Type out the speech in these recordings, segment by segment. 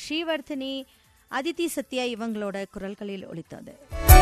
ஸ்ரீவர்த்தினி அதித்தி சத்யா இவங்களோட குரல்களில் ஒலித்தது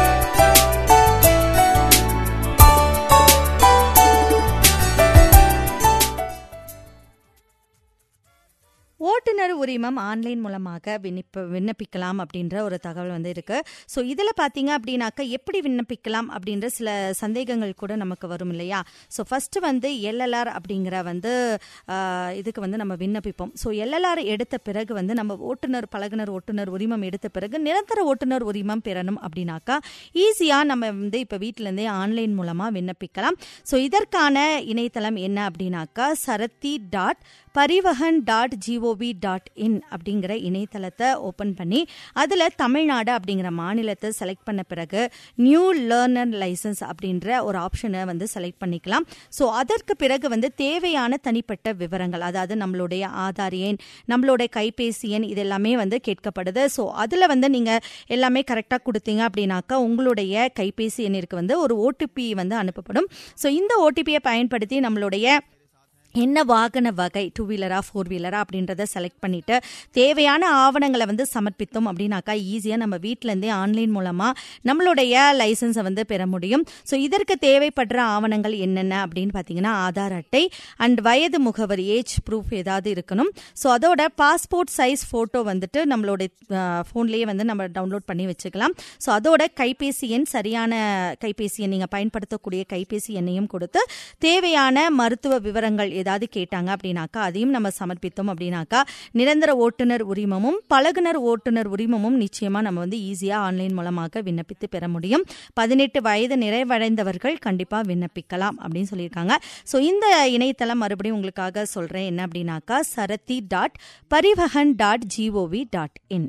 ஓட்டுநர் உரிமம் ஆன்லைன் மூலமாக விண்ணப்ப விண்ணப்பிக்கலாம் அப்படின்ற ஒரு தகவல் வந்து இருக்கு ஸோ இதில் பார்த்தீங்க அப்படின்னாக்கா எப்படி விண்ணப்பிக்கலாம் அப்படின்ற சில சந்தேகங்கள் கூட நமக்கு வரும் இல்லையா ஸோ ஃபர்ஸ்ட் வந்து எல்எல்ஆர் அப்படிங்கிற வந்து ஆஹ், இதுக்கு வந்து நம்ம விண்ணப்பிப்போம் ஸோ எல்எல்ஆர் எடுத்த பிறகு வந்து நம்ம ஓட்டுநர் பழகுனர் ஓட்டுநர் உரிமம் எடுத்த பிறகு நிரந்தர ஓட்டுநர் உரிமம் பெறணும் அப்படின்னாக்கா ஈஸியாக நம்ம வந்து இப்போ வீட்டிலேருந்தே ஆன்லைன் மூலமாக விண்ணப்பிக்கலாம் ஸோ இதற்கான இணையதளம் என்ன அப்படின்னாக்கா Sarathi dot Parivahan dot GOV dot in அப்படிங்கிற இணையதளத்தை ஓப்பன் பண்ணி அதில் தமிழ்நாடு அப்படிங்கிற மாநிலத்தை செலக்ட் பண்ண பிறகு நியூ லேர்னர் லைசன்ஸ் அப்படின்ற ஒரு ஆப்ஷனை வந்து செலக்ட் பண்ணிக்கலாம் ஸோ அதற்கு பிறகு வந்து தேவையான தனிப்பட்ட விவரங்கள் அதாவது நம்மளுடைய ஆதார் எண் நம்மளுடைய கைபேசி எண் இதெல்லாமே வந்து கேட்கப்படுது ஸோ அதில் வந்து நீங்கள் எல்லாமே கரெக்டாக கொடுத்தீங்க அப்படின்னாக்கா உங்களுடைய கைபேசி எண்ணிற்கு வந்து ஒரு ஓடிபி வந்து அனுப்பப்படும் ஸோ இந்த ஓடிபியை பயன்படுத்தி நம்மளுடைய என்ன வாகன வகை டூ வீலரா ஃபோர் வீலரா அப்படின்றத செலக்ட் பண்ணிட்டு தேவையான ஆவணங்களை வந்து சமர்ப்பித்தோம் அப்படின்னாக்கா ஈஸியாக நம்ம வீட்டிலேருந்தே ஆன்லைன் மூலமாக நம்மளுடைய லைசன்ஸை வந்து பெற முடியும் ஸோ இதற்கு தேவைப்படுற ஆவணங்கள் என்னென்ன அப்படின்னு பார்த்தீங்கன்னா ஆதார் அட்டை அண்ட் வயது முகவரி ஏஜ் ப்ரூஃப் ஏதாவது இருக்கணும் ஸோ அதோட பாஸ்போர்ட் சைஸ் ஃபோட்டோ வந்துட்டு நம்மளுடைய ஃபோன்லேயே வந்து நம்ம டவுன்லோட் பண்ணி வச்சுக்கலாம் ஸோ அதோட கைபேசி எண் சரியான கைபேசி எண் நீங்கள் பயன்படுத்தக்கூடிய கைபேசி எண்ணையும் கொடுத்து தேவையான மருத்துவ விவரங்கள் ஏதாவது கேட்டாங்க அப்படின்னாக்கா அதையும் நம்ம சமர்ப்பித்தோம் அப்படின்னாக்கா நிரந்தர ஓட்டுநர் உரிமமும் பழகுனர் ஓட்டுநர் உரிமமும் நிச்சயமா நம்ம வந்து ஈஸியா ஆன்லைன் மூலமாக விண்ணப்பித்து பெற முடியும் பதினெட்டு வயது நிறைவடைந்தவர்கள் கண்டிப்பா விண்ணப்பிக்கலாம் அப்படின்னு சொல்லியிருக்காங்க ஸோ இந்த இணையதளம் மறுபடியும் உங்களுக்காக சொல்றேன் என்ன அப்படின்னாக்கா Sarathi dot Parivahan dot GOV dot in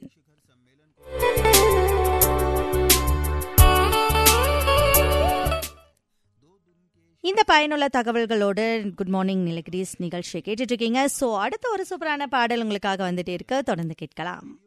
இந்த பயனுள்ள தகவல்களோடு குட் மார்னிங் நிலகிரிஸ் நிகழ்ச்சியை கேட்டுட்டு இருக்கீங்க ஸோ அடுத்த ஒரு சூப்பரான பாடல் உங்களுக்காக வந்துட்டே இருக்கு தொடர்ந்து கேட்கலாம்